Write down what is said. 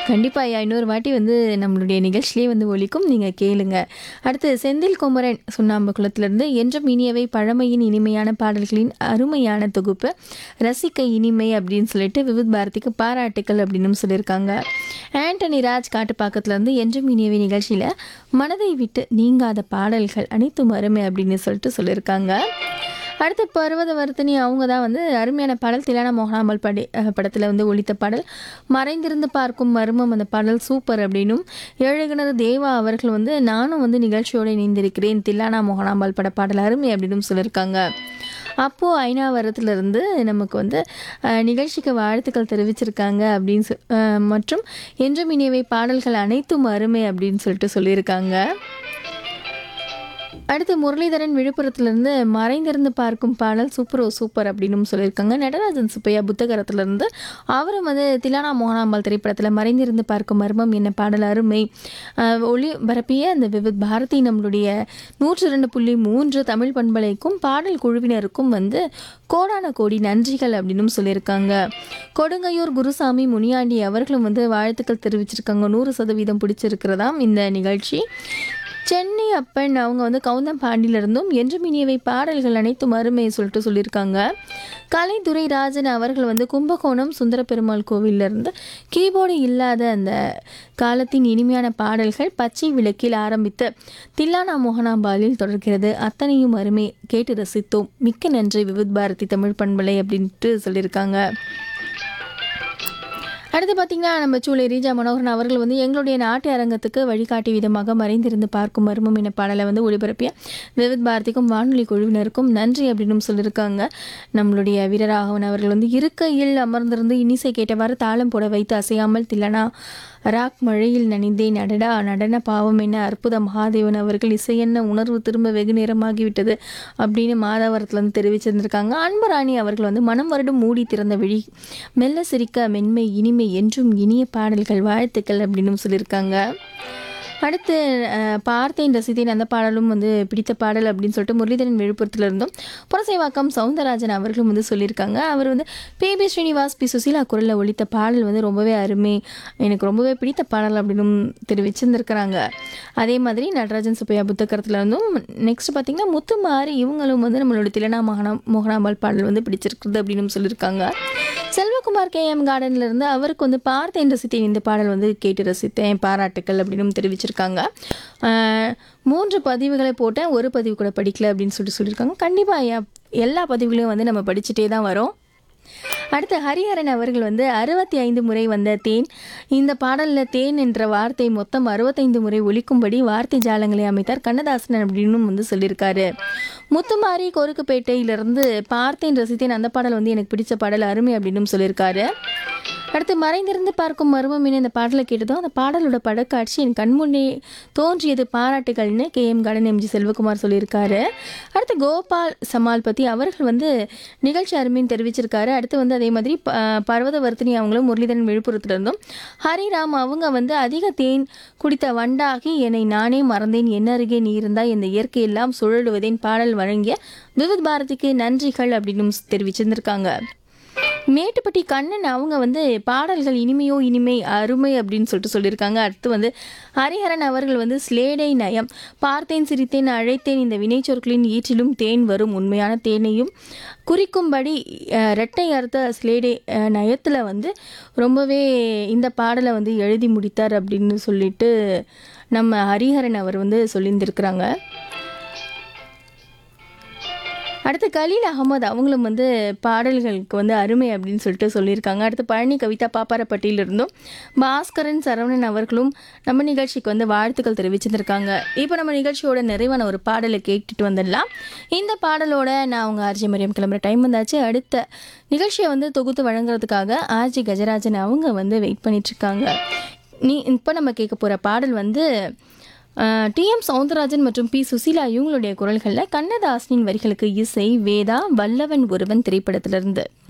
கண்டிப்பாக ஐயா இன்னொரு வாட்டி வந்து நம்மளுடைய நிகழ்ச்சியிலே வந்து ஒலிக்கும் நீங்கள் கேளுங்க அடுத்து செந்தில் குமரன் சுண்ணாம்புக்குளத்திலிருந்து என்றும் இனியவை பழமையின் இனிமையான பாடல்களின் அருமையான தொகுப்பு ரசிக்க இனிமை அப்படின்னு சொல்லிட்டு விவித் பாரதிக்கு பாராட்டுக்கள் அப்படின்னு சொல்லியிருக்காங்க ஆண்டனி ராஜ் காட்டுப்பாக்கத்துலேருந்து என்றும் இனியவை நிகழ்ச்சியில் மனதை விட்டு நீங்காத பாடல்கள் அனைத்தும் அருமை அப்படின்னு சொல்லிட்டு சொல்லியிருக்காங்க அடுத்து பர்வத வர்த்தினி அவங்க தான் வந்து அருமையான பாடல் திலானா மோகனாம்பல் படி படத்தில் வந்து ஒலித்த பாடல் மறைந்திருந்து பார்க்கும் மர்மம் அந்த பாடல் சூப்பர் அப்படின்னும் ஏழுகிணறு தேவா அவர்கள் வந்து நானும் வந்து நிகழ்ச்சியோடு இணைந்திருக்கிறேன் தில்லானா மோகனாம்பாள் பட பாடல் அருமை அப்படின்னு சொல்லியிருக்காங்க அப்போது ஐநாவரத்துலேருந்து நமக்கு வந்து அஹ், நிகழ்ச்சிக்கு வாழ்த்துக்கள் தெரிவிச்சிருக்காங்க அப்படின்னு சொ- அஹ், மற்றும் என்றும் இனியவை பாடல்கள் அனைத்தும் அருமை அப்படின்னு சொல்லிட்டு சொல்லியிருக்காங்க அடுத்து முரளிதரன் விழுப்புரத்துலேருந்து மறைந்திருந்து பார்க்கும் பாடல் சூப்பரோ சூப்பர் அப்படின்னு சொல்லியிருக்காங்க நடராஜன் சுப்பையா புத்தகரத்துலேருந்து அவரும் வந்து திலானா மோகனாம்பாள் திரைப்படத்தில் மறைந்திருந்து பார்க்கும் மர்மம் என்ன பாடல் அருமை ஆஹ் ஒளி பரப்பிய அந்த விவித் பாரதி நம்மளுடைய நூற்றி ரெண்டு புள்ளி மூன்று தமிழ் பண்பலைக்கும் பாடல் குழுவினருக்கும் வந்து கோடான கோடி நன்றிகள் அப்படின்னு சொல்லியிருக்காங்க கொடுங்கையூர் குருசாமி முனியாண்டி அவர்களும் வந்து வாழ்த்துக்கள் தெரிவிச்சிருக்காங்க நூறு சதவீதம் பிடிச்சிருக்கிறதாம் இந்த நிகழ்ச்சி சென்னை அப்பன் அவங்க வந்து கவுந்தம்பாண்டியிலிருந்தும் என்றும் இனியவை பாடல்கள் அனைத்தும் அருமை சொல்லிட்டு சொல்லியிருக்காங்க கலைத்துறை ராஜன் அவர்கள் வந்து கும்பகோணம் சுந்தர பெருமாள் கோவிலிருந்து கீபோர்டு இல்லாத அந்த காலத்தின் இனிமையான பாடல்கள் பச்சை விளக்கில் ஆரம்பித்து தில்லானா மோகனாம்பாலில் தொடர்கிறது அத்தனையும் அருமை கேட்டு ரசித்தோம் மிக்க நன்றி விவித் பாரதி தமிழ் பண்பலை அப்படின்ட்டு சொல்லியிருக்காங்க அடுத்து பார்த்தீங்கன்னா நம்ம சூளை ரீஜா மனோகரன் அவர்கள் வந்து எங்களுடைய நாட்டு அரங்கத்துக்கு வழிகாட்டி விதமாக மறைந்திருந்து பார்க்கும் மர்மம் என பாடலை வந்து ஒளிபரப்பிய விவித் பாரதிக்கும் வானொலி குழுவினருக்கும் நன்றி அப்படின்னு சொல்லியிருக்காங்க நம்மளுடைய வீரராகவன் அவர்கள் வந்து இருக்கையில் அமர்ந்திருந்து இனிசை கேட்டவாறு தாளம் போட வைத்து அசையாமல் தில்லனா ராக் மழையில் நனைந்தேன் நடடா நடன பாவம் என்ன அற்புத மகாதேவன் அவர்கள் இசையென்ன உணர்வு திரும்ப வெகு நேரமாகிவிட்டது அப்படின்னு மாதாவரத்தில் வந்து தெரிவிச்சிருந்திருக்காங்க அன்பராணி அவர்கள் வந்து மனம் வருடம் மூடி திறந்த விழி மெல்ல சிரிக்க மென்மை இனிமை என்றும் இனிய பாடல்கள் வாழ்த்துக்கள் அப்படின்னு சொல்லியிருக்காங்க அடுத்து அஹ், பார்த்தேன் ரசித்தேன் அந்த பாடலும் வந்து பிடித்த பாடல் அப்படின்னு சொல்லிட்டு முரளிதரன் விழுப்புரத்துல இருந்தும் புரசைவாக்கம் சவுந்தரராஜன் அவர்களும் வந்து சொல்லியிருக்காங்க அவர் வந்து பேபி ஸ்ரீனிவாஸ் பி சுசீலா குரலில் ஒலித்த பாடல் வந்து ரொம்பவே அருமை எனக்கு ரொம்பவே பிடித்த பாடல் அப்படின்னு தெரிவிச்சிருந்திருக்கிறாங்க அதே மாதிரி நடராஜன் சுப்பையா புத்தகரத்துல இருந்தும் நெக்ஸ்ட் பார்த்தீங்கன்னா முத்துமாரி இவங்களும் வந்து நம்மளோட திலனா மோகனா மோகனாம்பாள் பாடல் வந்து பிடிச்சிருக்குது அப்படின்னு சொல்லியிருக்காங்க செல்வகுமார் கே எம் கார்டன்ல இருந்து அவருக்கு வந்து பார்த்தேன் ரசித்தேன் இந்த பாடல் வந்து கேட்டு ரசித்தேன் பாராட்டுக்கள் அப்படின்னு தெரிவிச்சிருக்காங்க ஆஹ், மூன்று பதிவுகளை போட்டேன் ஒரு பதிவு கூட படிக்கல அப்படின்னு சொல்லிட்டு சொல்லியிருக்காங்க கண்டிப்பாக எல்லா பதிவுகளையும் வந்து நம்ம படிச்சுட்டே தான் வரோம் அடுத்து ஹரிஹரன் அவர்கள் வந்து அறுபத்தி ஐந்து முறை வந்த தேன் இந்த பாடலில் தேன் என்ற வார்த்தை மொத்தம் அறுபத்தைந்து முறை ஒலிக்கும்படி வார்த்தை ஜாலங்களை அமைத்தார் கண்ணதாசன் அப்படின்னு வந்து சொல்லியிருக்காரு முத்துமாரி கொருக்குப்பேட்டையிலிருந்து பார்த்தேன் ரசித்தேன் அந்த பாடல் வந்து எனக்கு பிடிச்ச பாடல் அருமை அப்படின்னு சொல்லியிருக்காரு அடுத்து மறைந்திருந்து பார்க்கும் மர்மம் என இந்த பாடலை கேட்டதும் அந்த பாடலோட படக்காட்சி என் கண்முன்னே தோன்றியது பாராட்டுகள்னு K M garden MG Selvakumar சொல்லியிருக்காரு அடுத்து கோபால் சமால் பற்றி அவர்கள் வந்து நிகழ்ச்சி அருமைன்னு தெரிவிச்சிருக்காரு அடுத்து வந்து அதே மாதிரி ப- பர்வதவர்த்தினி அவங்களும் முரளிதரன் விழுப்புரத்துல இருந்தும் ஹரிராம் அவங்க வந்து அதிக தேன் குடித்த வண்டாகி என்னை நானே மறந்தேன் என்ன அருகே நீ இருந்தால் இந்த இயற்கையெல்லாம் சுழலுவதேன் பாடல் வழங்கிய விவித் பாரதிக்கு நன்றிகள் அப்படின்னு தெரிவிச்சிருந்திருக்காங்க மேட்டுப்பட்டி கண்ணன் அவங்க வந்து பாடல்கள் இனிமையோ இனிமை அருமை அப்படின்னு சொல்லிட்டு சொல்லியிருக்காங்க அடுத்து வந்து ஹரிஹரன் அவர்கள் வந்து ஸ்லேடை நயம் பார்த்தேன் சிரித்தேன் அழைத்தேன் இந்த வினைச்சொற்களின் ஈற்றிலும் தேன் வரும் உண்மையான தேனையும் குறிக்கும்படி அஹ், இரட்டை அர்த்த ஸ்லேடை அஹ், நயத்தில் வந்து ரொம்பவே இந்த பாடலை வந்து எழுதி முடித்தார் அப்படின்னு சொல்லிட்டு நம்ம ஹரிஹரன் அவர் வந்து சொல்லியிருந்திருக்கிறாங்க அடுத்து கலீல் அகமது அவங்களும் வந்து பாடல்களுக்கு வந்து அருமை அப்படின்னு சொல்லிட்டு சொல்லியிருக்காங்க அடுத்து பழனி கவிதா பாப்பாரப்பட்டியில இருந்தும் பாஸ்கரன் சரவணன் அவர்களும் நம்ம நிகழ்ச்சிக்கு வந்து வாழ்த்துக்கள் தெரிவிச்சிருந்திருக்காங்க இப்போ நம்ம நிகழ்ச்சியோட நிறைவான ஒரு பாடலை கேட்டுட்டு வந்துடலாம் இந்த பாடலோட நான் அவங்க ஆர்ஜி மரியம் கிளம்புற டைம் வந்தாச்சு அடுத்த நிகழ்ச்சியை வந்து தொகுத்து வழங்குறதுக்காக ஆர்ஜி கஜராஜன் அவங்க வந்து வெயிட் பண்ணிட்டு இருக்காங்க நீ இப்போ நம்ம கேட்க போகிற பாடல் வந்து டிஎம் சவுந்தரராஜன் மற்றும் பி சுசீலா இவங்களுடைய குரல்களில் கண்ணதாசனின் வரிகளுக்கு இசை வேதா வல்லவன் ஒருவன் திரைப்படத்திலிருந்து